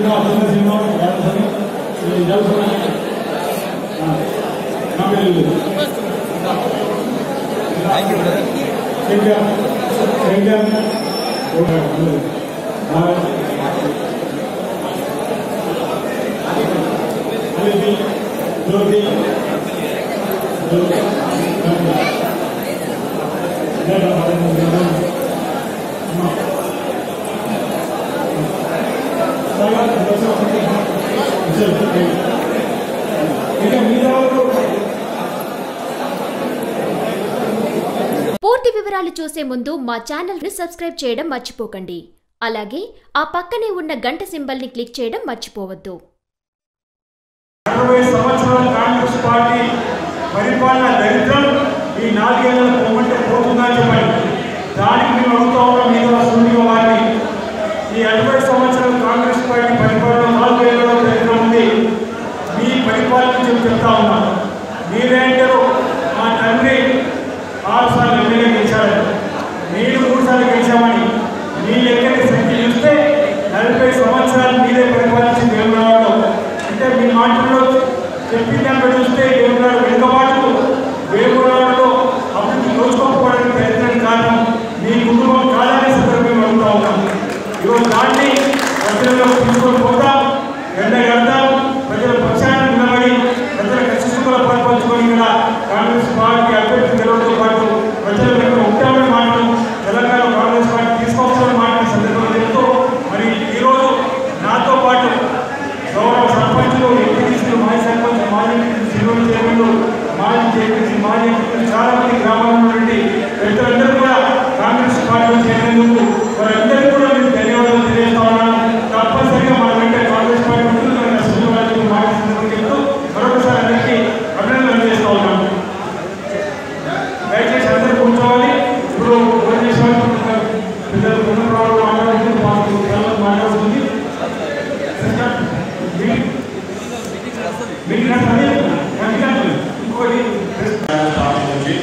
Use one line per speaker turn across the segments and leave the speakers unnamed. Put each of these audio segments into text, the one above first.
ఇంకా చిన్న సినిమా జలసని జలసని శంకర్ శంకర్ అలిపి జ్యోతి ఇంకా మీద
పూర్తి వివరాలు చూసే ముందు మా ఛానల్ ని సబ్స్క్రైబ్ చేయడం మర్చిపోకండి అలాగే ఆ పక్కనే ఉన్న గంట సింబల్ ని క్లిక్ చేయడం మర్చిపోవద్దు
అరవై సంవత్సరాల కాంగ్రెస్ పార్టీ పరిపాలన దరిద్రం ఈ నాలుగేళ్ల పొమ్మంటే పోతుందని చెప్పండి దానికి మేము అడుగుతా ఉన్నాం మీద సూర్య వారిని ఈ అరవై సంవత్సరాల కాంగ్రెస్ పార్టీ పరిపాలన నాలుగేళ్లలో దరిద్రం ఉంది మీ పరిపాలన గురించి చెప్తా ఉన్నాం మీరేంటారు మా తండ్రి ఆరు సార్లు ఎమ్మెల్యే గెలిచారు నేను మూడు సార్లు గెలిచామని మీ లెక్కని సంఖ్య చూస్తే నలభై సంవత్సరాలు మీరే పరిపాలించింది వేమరాడు అంటే మీ మాటల్లో చెప్పిన దాన్ని చూస్తే వేమరాడు వెనుకబాటు వేమరాడులో అభివృద్ధి రోజుకోకపోవడానికి ప్రయత్నం కారణం మీ కుటుంబం కాలాన్ని సందర్భంగా అడుగుతా ఉన్నాం ఈరోజు దాన్ని ప్రజల్లో తీసుకొని పోతాం ఎండగడతాం ప్రజల పక్షాన్ని నిలబడి ప్రజల కష్టసుఖాల పాల్పంచుకొని ఇక్కడ కాంగ్రెస్ పార్టీ అభ్యర్థి గెలవడంతో పాటు ప్రజల వెనుక ఉంటామని మాటలు తెలంగాణ కాంగ్రెస్ పార్టీ తీసుకోవాల్సిన మాటలు సందర్భంగా చెప్తూ మరి ఈరోజు నాతో పాటు గౌరవ సర్పంచులు ఎంపీటీసీలు మాజీ సర్పంచ్ మాజీ సిల్వర్ చైర్మన్లు మాజీ జేపీసీ మాజీ ఎంపీలు చాలా మంది గ్రామాల నుండి పెద్దలందరూ కూడా కాంగ్రెస్ పార్టీలో చేరినందుకు వారందరికీ కూడా నేను ధన్యవాదాలు తెలియజేస్తా ఉన్నాను తప్పనిసరిగా మన వెంట కాంగ్రెస్ పార్టీ ఉంటుంది మన శ్రీనివాసులు మాజీ సందర్భంగా చెప్తూ మరొకసారి అందరికీ అభినందనలు చేస్తా ఉన్నాను దయచేసి అందరూ కూర్చోవాలి ఇప్పుడు భోజనం చేసేవాళ్ళు పిల్లలు పునరాలు మాట్లాడుతుంది మాకు పిల్లలు మాట్లాడుతుంది మీకు నా పని ఇంకోటి
స్థాపించి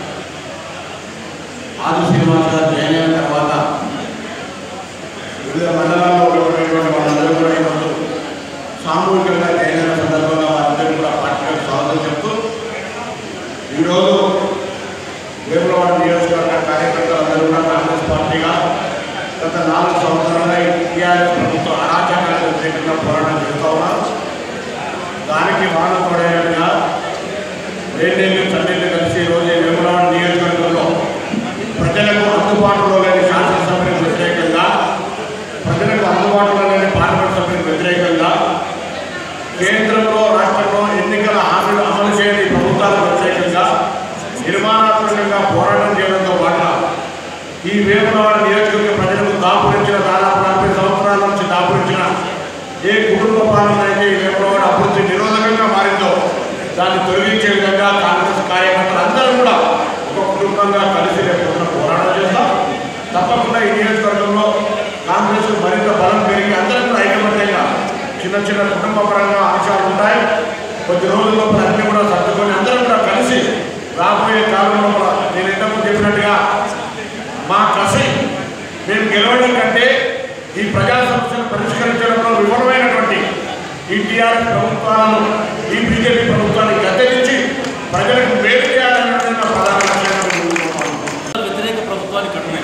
ఆది శ్రీనివాస గారు జాయిన్ అయిన తర్వాత వివిధ మండలాల్లో ఉన్నటువంటి వాళ్ళందరూ కూడా ఈరోజు సామూహికంగా జాయిన్ అయిన సందర్భంగా వారందరూ కూడా పార్టీలకు స్వాగతం చెప్తూ ఈరోజు వేములవాడ నియోజకవర్గ కార్యకర్తలందరూ కూడా కాంగ్రెస్ పార్టీగా గత నాలుగు సంవత్సరాలుగా ఈ టీఆర్ఎస్ ప్రభుత్వ అరాచకాలకు వ్యతిరేకంగా పోరాటం చేస్తూ ఉన్నారు దానికి వాన తోడైనట్టుగా రెండేళ్ళు చన్నీళ్ళు కలిసి ఈరోజు ఈ వేములవాడ నియోజకవర్గంలో ప్రజలకు అందుబాటులో లేని శాసనసభ్యులకు వ్యతిరేకంగా ప్రజలకు అందుబాటులో లేని పార్లమెంట్ సభ్యులకు వ్యతిరేకంగా కేంద్రంలో రాష్ట్రంలో ఎన్నికల హామీలు అమలు చేయని ప్రభుత్వాలకు వ్యతిరేకంగా నిర్మాణాత్మకంగా పోరాటం చేయడంతో పాటు ఈ వేములవాడ నియోజకవర్గ ప్రజలకు దాపురించిన దాదాపు నలభై సంవత్సరాల నుంచి దాపురించిన ఏ కుటుంబ పాలన అయితే ఈ వేములవాడ అభివృద్ధి నిరోధకంగా మారిందో దాన్ని తొలగించే విధంగా కాంగ్రెస్ కార్యకర్తలు అందరూ కూడా ఒక కుటుంబంగా కలిసి రేపు పోరాటం చేస్తాం తప్పకుండా ఈ నియోజకవర్గంలో కాంగ్రెస్ మరింత బలం పెరిగి అందరూ కూడా ఐకమత్యంగా చిన్న చిన్న కుటుంబ పరంగా అంశాలు ఉంటాయి కొద్ది రోజుల్లో అన్ని కూడా సర్దుకొని అందరూ కూడా కలిసి రాబోయే కాలంలో కూడా నేను ఇంతకుముందు చెప్పినట్టుగా మా కసి మేము గెలవడం కంటే ఈ ప్రజా సమస్యలు పరిష్కరించడంలో విఫలమైనటువంటి ఈ టీఆర్ఎస్ ప్రభుత్వాలను ఈ బీజేపీ ప్రభుత్వాన్ని గద్దెదించి ప్రజలకు మేలు చేయాలన్నటువంటి నా ప్రధాన లక్ష్యంగా మేము ముందుకు
వ్యతిరేక ప్రభుత్వానికి కట్టున్నాయి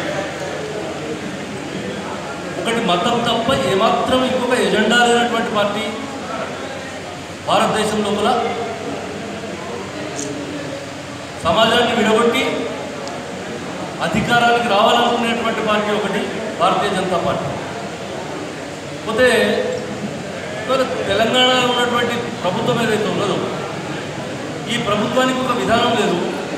ఒకటి మతం తప్ప ఏమాత్రం ఇంకొక ఎజెండా లేనటువంటి పార్టీ భారతదేశం లోపల సమాజాన్ని విడగొట్టి అధికారానికి రావాలనుకునేటువంటి పార్టీ ఒకటి భారతీయ జనతా పార్టీ పోతే ఇవాళ తెలంగాణలో ఉన్నటువంటి ప్రభుత్వం ఏదైతే ఉన్నదో ఈ ప్రభుత్వానికి ఒక విధానం లేదు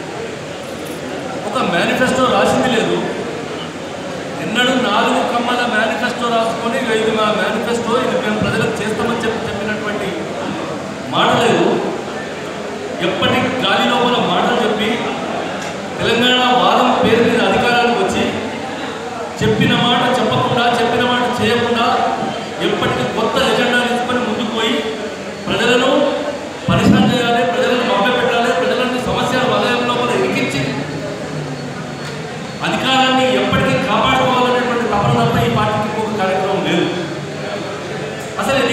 ఒక మేనిఫెస్టో రాసింది లేదు ఎన్నడూ నాలుగు కమ్మల మేనిఫెస్టో రాసుకొని "ఇగో ఇది మా మేనిఫెస్టో ఇది మేము ప్రజలకు చేస్తామని చెప్పి చెప్పినటువంటి మాట లేదు ఎప్పటి గాలి లోపల మాటలు చెప్పి తెలంగాణ వాదం పేరు మీద అధికారానికి వచ్చి చెప్పిన మాట చెప్పకుండా చెప్పిన మాట చేయకుండా ఎప్పటికీ కొత్త ఎజెండా తీసుకొని ముందుకు పోయి ప్రజలను పరిశ్రమ చేయాలి ప్రజలను మభ్య పెట్టాలి ప్రజలని సమస్యల వలయం లోపల ఇరికించి అధికారాన్ని ఎప్పటికీ కాపాడుకోవాలనేటువంటి తపన తప్ప ఈ పార్టీకి ఇంకొక కార్యక్రమం లేదు అసలు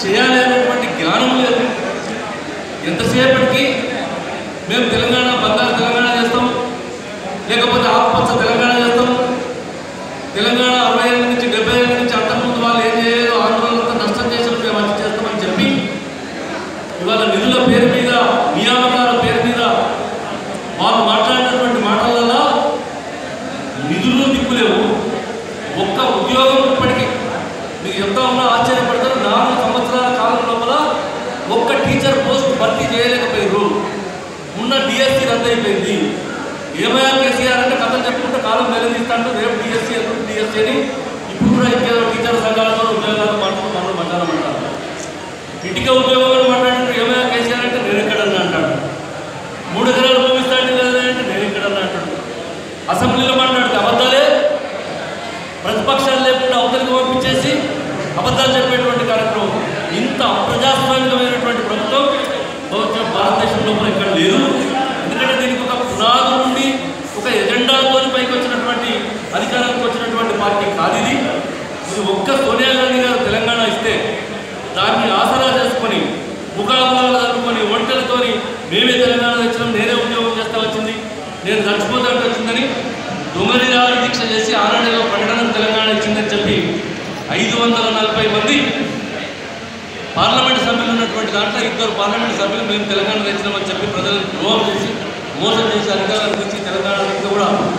చేయాలి అనేటువంటి జ్ఞానం లేదు ఎంతసేపటికి మేము తెలంగాణ బంగారు తెలంగాణ చేస్తాం లేకపోతే ఆకుపచ్చ తెలంగాణ చేస్తాం తెలంగాణ అరవై ఏళ్ళ నుంచి డెబ్బై ఏళ్ళ నుంచి అంతకుముందు వాళ్ళు ఏం చేయలేదు ఆందోళనతో నష్టం చేసినప్పుడు మేము మంచి చేస్తామని చెప్పి ఇవాళ నిధుల పేరు మీద నియామకాల పేరు మీద వాళ్ళు మాట్లాడినటువంటి మాటలలో నిధులు దిక్కులేవు ఒక్క ఉద్యోగం ఇప్పటికీ మీకు ఎంత ఉన్నా ఆశ్చర్యపడతారు నాలుగు సంవత్సరాల కాలం లోపల ఒక్క టీచర్ పోస్ట్ భర్తీ చేయలేకపోయారు ఉన్న డిఎస్సి రద్దు అయిపోయింది ఏమయ్యా కేసీఆర్ అంటే కథలు చెప్పుకుంటే కాలం వెల్లదీస్తాంటూ రేపు డిఎస్సి ఎప్పుడు డిఎస్సి అని ఇప్పుడు కూడా ఇంకేదో టీచర్ సంఘాలతో ఉద్యోగాలు మాట్లాడుతూ మనం మాట్లాడమంటారు ఇంటికే ఉద్యోగాలు మాట్లాడినట్టు ఏమయ్యా కేసీఆర్ అంటే నేను ఎక్కడన్నా అంటాడు మూడు ఎకరాలు భూమిస్తాడు కదా అంటే నేను ఎక్కడన్నా అంటాడు అసెంబ్లీలో మాట్లాడితే అబద్ధాలే ప్రతిపక్షాలు లేకుండా అవతలికి పంపించేసి అబద్ధాలు చెప్పేటువంటి కార్యక్రమం ఇంత అప్రజాస్వామికమైనటువంటి ప్రభుత్వం బహుశా భారతదేశం లోపల ఇక్కడ లేదు ఎందుకంటే దీనికి ఒక పునాది నుండి ఒక ఎజెండాతో పైకి వచ్చినటువంటి అధికారానికి వచ్చినటువంటి పార్టీ కాదు ఇది ఇది ఒక్క సోనియా గాంధీ గారు తెలంగాణ ఇస్తే దాన్ని ఆసరా చేసుకొని ముఖాముఖాలు చదువుకొని ఒంటలతోని మేమే తెలంగాణ తెచ్చినాం నేనే ఉద్యోగం చేస్తా వచ్చింది నేను చచ్చిపోతాను వచ్చిందని దొంగనిరాలు దీక్ష చేసి ఆనాడులో ప్రకటన తెలంగాణ ఇచ్చిందని చెప్పి ఐదు వందల నలభై మంది పార్లమెంట్ సభ్యులు ఉన్నటువంటి దాంట్లో ఇద్దరు పార్లమెంట్ సభ్యులు మేము తెలంగాణ తెచ్చినామని చెప్పి ప్రజలను ద్రోహం చేసి మోసం చేసి అధికారానికి వచ్చి తెలంగాణ కూడా